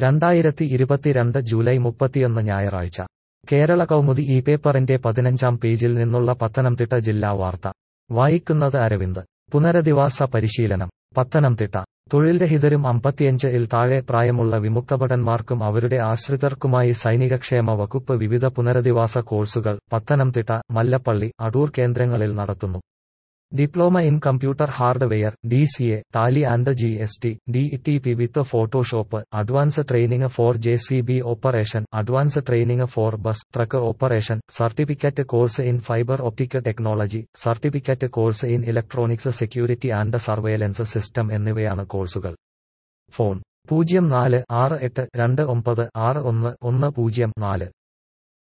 രണ്ടായിരത്തി ഇരുപത്തിരണ്ട് ജൂലൈ മുപ്പത്തിയൊന്ന് ഞായറാഴ്ച കേരള കൗമുദി ഈ പേപ്പറിന്റെ പതിനഞ്ചാം പേജിൽ നിന്നുള്ള പത്തനംതിട്ട ജില്ലാ വാർത്ത വായിക്കുന്നത് അരവിന്ദ് പുനരധിവാസ പരിശീലനം പത്തനംതിട്ട തൊഴിൽരഹിതരും അമ്പത്തിയഞ്ച് ഇൽ താഴെ പ്രായമുള്ള വിമുക്തഭടന്മാർക്കും അവരുടെ ആശ്രിതർക്കുമായി സൈനികക്ഷേമ വകുപ്പ് വിവിധ പുനരധിവാസ കോഴ്സുകൾ പത്തനംതിട്ട മല്ലപ്പള്ളി അടൂർ കേന്ദ്രങ്ങളിൽ നടത്തുന്നു diploma in computer hardware D C A tally and G S T D T P with photoshop advance training for J C B operation advance training for bus truck operation certificate course in fibre optic technology certificate course in electronics security and surveillance system എന്നിവയാണ് കോഴ്സുകൾ phone പൂജ്യം നാല് ആറ് എട്ട് രണ്ട് ഒമ്പത് ആറ് ഒന്ന് ഒന്ന് പൂജ്യം നാല്